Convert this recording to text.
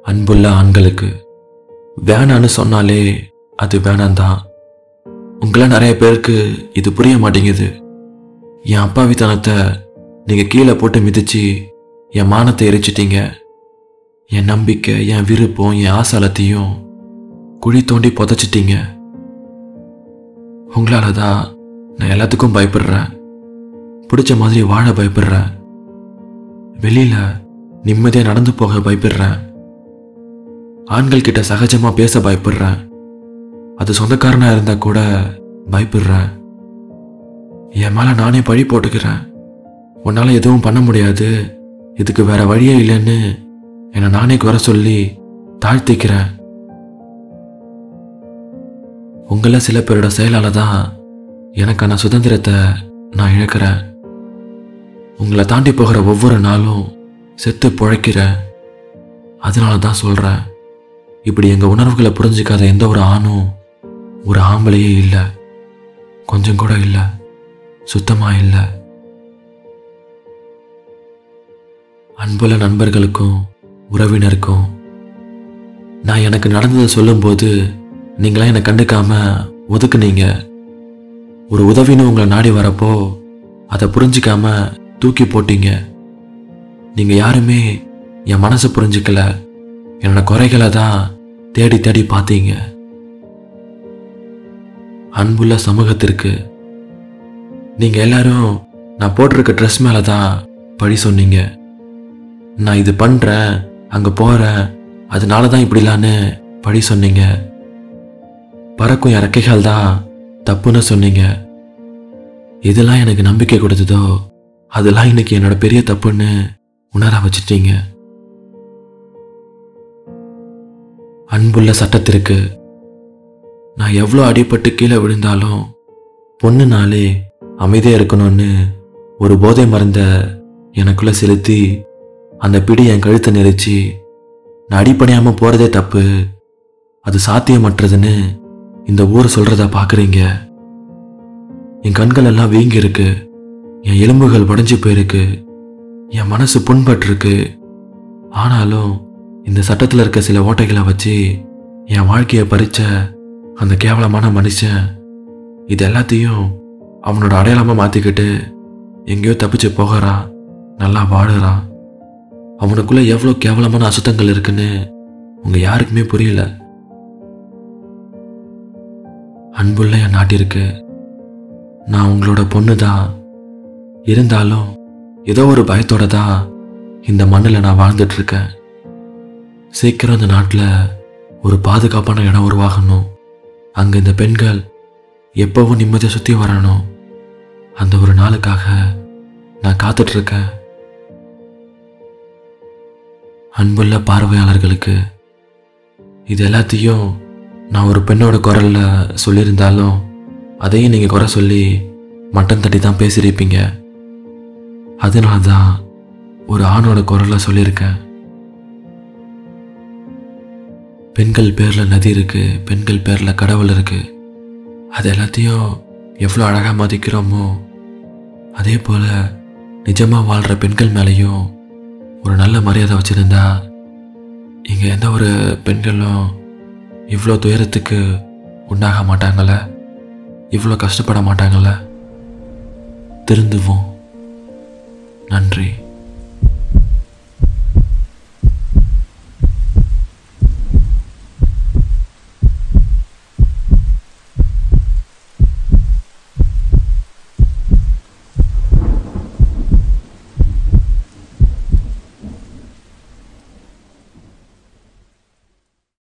அன்புள்ள ஆண்களுக்கு வேணான்னு சொன்னாலே அது வேணாந்தான் உங்கள நிறைய பேருக்கு இது புரிய மாட்டேங்குது என் அப்பாவித்தனத்தை நீங்க கீழே போட்டு மிதிச்சு என் மானத்தை எரிச்சிட்டீங்க என் நம்பிக்கை என் விருப்பம் என் ஆசாலத்தையும் குழி தோண்டி புதைச்சிட்டீங்க உங்களால தான் நான் எல்லாத்துக்கும் பயப்படுறேன் பிடிச்ச மாதிரி வாழ பயப்படுறேன் வெளியில நிம்மதியா நடந்து போக பயப்படுறேன் ஆண்கள் கிட்ட சகஜமா பேச பயப்படுறேன் அது சொந்தக்காரனா இருந்தா கூட பயப்படுறேன் என் மேல நானே பழி போட்டுக்கிறேன் உன்னால எதுவும் பண்ண முடியாது இதுக்கு வேற வழியே இல்லைன்னு என்னை நானே குறை சொல்லி தாழ்த்திக்கிறேன் உங்கள சில பேரோட செயலால தான் எனக்கான சுதந்திரத்தை நான் இழக்கிறேன் உங்களை தாண்டி போகிற ஒவ்வொரு நாளும் செத்து பிழைக்கிறேன் அதனால தான் சொல்கிறேன் இப்படி எங்கள் உணர்வுகளை புரிஞ்சுக்காத எந்த ஒரு ஆணும் ஒரு ஆம்பளையே இல்லை கொஞ்சம் கூட இல்லை சுத்தமாக இல்லை அன்புள்ள நண்பர்களுக்கும் உறவினருக்கும் நான் எனக்கு நடந்ததை சொல்லும்போது நீங்களாம் என்னை கண்டுக்காம ஒதுக்குனீங்க ஒரு உதவின்னு உங்களை நாடி வரப்போ அதை புரிஞ்சிக்காம தூக்கி போட்டீங்க நீங்க யாருமே என் மனசை புரிஞ்சுக்கல என்னோட குறைகளை தான் தேடி தேடி பார்த்தீங்க அன்புள்ள சமூகத்திற்கு நீங்க எல்லாரும் நான் போட்டிருக்க ட்ரெஸ் மேல தான் பழி சொன்னீங்க நான் இது பண்றேன் அங்க போறேன் அதனால தான் இப்படிலான்னு பழி சொன்னீங்க பறக்கும் இறக்கைகள் தான் தப்புன்னு சொன்னீங்க இதெல்லாம் எனக்கு நம்பிக்கை கொடுத்ததோ அதெல்லாம் இன்னைக்கு என்னோட பெரிய தப்புன்னு உணர வச்சிட்டீங்க அன்புள்ள சட்டத்திற்கு நான் எவ்வளோ அடிபட்டு கீழே விழுந்தாலும் பொண்ணுனாலே அமைதியா இருக்கணும்னு ஒரு போதை மருந்த எனக்குள்ள செலுத்தி அந்த பிடி என் கழுத்தை நெரிச்சு நான் அடிப்படையாம போறதே தப்பு அது சாத்தியமற்றதுன்னு இந்த ஊர் சொல்றத பாக்குறீங்க என் கண்கள் எல்லாம் வீங்கி இருக்கு என் எலும்புகள் உடைஞ்சு போயிருக்கு என் மனசு புண்பட்டிருக்கு ஆனாலும் இந்த சட்டத்தில் இருக்க சில ஓட்டைகளை வச்சு என் வாழ்க்கையை பறிச்ச அந்த கேவலமான மனுஷன் இது எல்லாத்தையும் அவனோட அடையாளமா மாத்திக்கிட்டு எங்கேயோ தப்பிச்சு போகிறான் நல்லா வாழுறான் அவனுக்குள்ள எவ்வளோ கேவலமான அசுத்தங்கள் இருக்குன்னு உங்க யாருக்குமே புரியல அன்புள்ள என் நாட்டிற்கு நான் உங்களோட பொண்ணு தான் இருந்தாலும் ஏதோ ஒரு பயத்தோட தான் இந்த மண்ணில் நான் வாழ்ந்துட்டு இருக்கேன் சீக்கிரம் இந்த நாட்டில் ஒரு பாதுகாப்பான இடம் உருவாகணும் அங்கே இந்த பெண்கள் எப்பவும் நிம்மதியாக சுற்றி வரணும் அந்த ஒரு நாளுக்காக நான் காத்துட்டு இருக்கேன் அன்புள்ள பார்வையாளர்களுக்கு இது எல்லாத்தையும் நான் ஒரு பெண்ணோட குரல்ல சொல்லியிருந்தாலும் அதையும் நீங்கள் குறை சொல்லி மட்டன் தட்டி தான் பேசியிருப்பீங்க அதனால தான் ஒரு ஆணோட குரல்ல சொல்லியிருக்கேன் பெண்கள் பேர்ல நதி இருக்கு பெண்கள் பேர்ல கடவுள் இருக்கு அது எல்லாத்தையும் எவ்வளோ அழகா மதிக்கிறோமோ அதே போல நிஜமா வாழ்ற பெண்கள் மேலேயும் ஒரு நல்ல மரியாதை வச்சிருந்தா இங்க எந்த ஒரு பெண்களும் இவ்வளோ துயரத்துக்கு உண்டாக மாட்டாங்கள இவ்வளோ கஷ்டப்பட மாட்டாங்கள திருந்துவோம் நன்றி